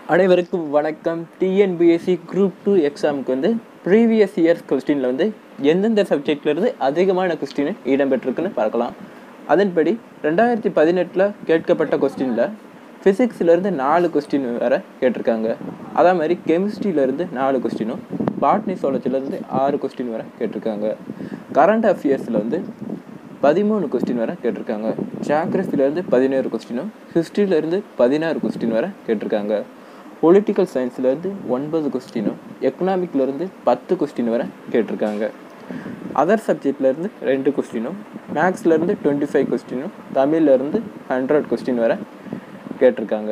அனைவருக்கும் வணக்கம் TNPSC group two எக்ஸாமுக்கு வந்து ப்ரீவியஸ் இயர்ஸ் கொஸ்டினில் வந்து எந்தெந்த சப்ஜெக்ட்ல இருந்து அதிகமான கொஸ்டின் இடம்பெற்றிருக்குன்னு பார்க்கலாம் அதன்படி ரெண்டாயிரத்தி பதினெட்டில் கேட்கப்பட்ட கொஸ்டினில் ஃபிசிக்ஸ்லேருந்து நாலு கொஸ்டின் வேற கேட்டிருக்காங்க அதே மாதிரி கெமிஸ்ட்ரியிலேருந்து நாலு கொஸ்டினும் பாட்னி சோலஜிலேருந்து ஆறு கொஸ்டின் வரை கேட்டிருக்காங்க கரண்ட் அஃபேர்ஸில் வந்து பதிமூணு கொஸ்டின் வரை கேட்டிருக்காங்க ஜியாகிரஃபிலேருந்து பதினேழு கொஸ்டினும் ஹிஸ்ட்ரியிலேருந்து பதினாறு கொஸ்டின் வரை கேட்டிருக்காங்க பொலிட்டிக்கல் சயின்ஸ்லேருந்து ஒன்பது கொஸ்டினும் எக்கனாமிக்லேருந்து பத்து கொஸ்டின் வரை கேட்டிருக்காங்க அதர் சப்ஜெக்ட்லேருந்து ரெண்டு கொஸ்டினும் மேக்ஸ்லேருந்து டுவெண்ட்டி ஃபைவ் கொஸ்டினும் தமிழ்லேருந்து ஹண்ட்ரட் கொஸ்டின் வரை கேட்டிருக்காங்க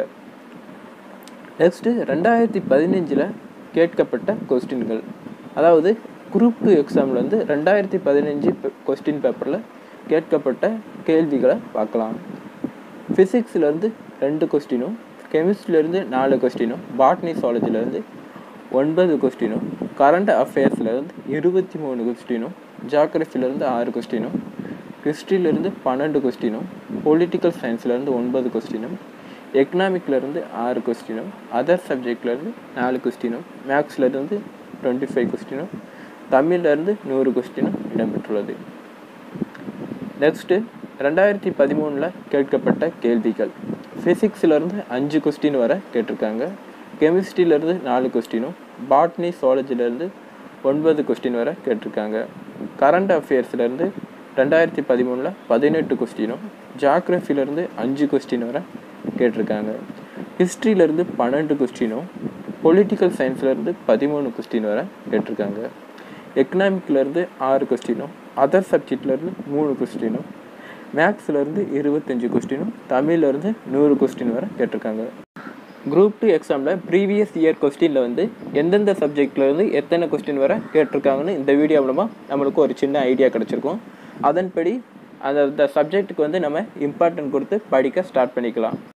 நெக்ஸ்ட்டு ரெண்டாயிரத்தி பதினஞ்சில் கேட்கப்பட்ட கொஸ்டின்கள் அதாவது குரூப் டூ எக்ஸாமில் வந்து ரெண்டாயிரத்தி பதினஞ்சு கொஸ்டின் பேப்பரில் கேட்கப்பட்ட கேள்விகளை பார்க்கலாம் ஃபிசிக்ஸ்லேருந்து ரெண்டு கொஸ்டினும் கெமிஸ்ட்ரிலேருந்து நாலு கொஸ்டினும் பாட்னி சாலஜிலேருந்து ஒன்பது கொஸ்டினும் கரண்ட் அஃபேர்ஸ்லேருந்து இருபத்தி மூணு கொஸ்டினும் ஜாகிரஃபிலேருந்து ஆறு கொஸ்டினும் ஹிஸ்ட்ரியிலேருந்து பன்னெண்டு கொஸ்டினும் பொலிட்டிக்கல் சயின்ஸ்லேருந்து ஒன்பது கொஸ்டினும் எக்கனாமிக்லேருந்து ஆறு கொஸ்டினும் அதர் சப்ஜெக்ட்லேருந்து நாலு கொஸ்டினும் மேக்ஸ்லேருந்து டுவெண்ட்டி ஃபைவ் கொஸ்டினும் தமிழ்லேருந்து நூறு கொஸ்டினும் இடம்பெற்றுள்ளது நெக்ஸ்ட்டு ரெண்டாயிரத்தி பதிமூணில் கேட்கப்பட்ட கேள்விகள் ஃபிசிக்ஸ்லேருந்து அஞ்சு கொஸ்டின் வரை கேட்டிருக்காங்க கெமிஸ்ட்ரியிலேருந்து நாலு கொஸ்டினும் பாட்னி சாலஜிலேருந்து ஒன்பது கொஸ்டின் வரை கேட்டிருக்காங்க கரண்ட் அஃபேர்ஸ்லேருந்து ரெண்டாயிரத்தி பதிமூணில் பதினெட்டு கொஸ்டினும் ஜாக்ரஃபிலேருந்து அஞ்சு கொஸ்டின் வரை கேட்டிருக்காங்க ஹிஸ்ட்ரியிலேருந்து பன்னெண்டு கொஸ்டினும் பொலிட்டிக்கல் சயின்ஸ்லேருந்து பதிமூணு கொஸ்டின் வரை கேட்டிருக்காங்க எக்கனாமிக்லேருந்து ஆறு கொஸ்டினும் அதர் சப்ஜெக்ட்லேருந்து மூணு கொஸ்டினும் மேக்ஸ்லேருந்து இருபத்தஞ்சு கொஸ்டினும் தமிழ்லேருந்து நூறு கொஸ்டின் வரை கேட்டிருக்காங்க குரூப் டூ எக்ஸாமில் ப்ரீவியஸ் இயர் கொஸ்டினில் வந்து எந்தெந்த சப்ஜெக்ட்லேருந்து எத்தனை கொஸ்டின் வரை கேட்டிருக்காங்கன்னு இந்த வீடியோ மூலமாக நம்மளுக்கு ஒரு சின்ன ஐடியா கிடச்சிருக்கும் அதன்படி அந்த சப்ஜெக்ட்டுக்கு வந்து நம்ம இம்பார்ட்டன்ட் கொடுத்து படிக்க ஸ்டார்ட் பண்ணிக்கலாம்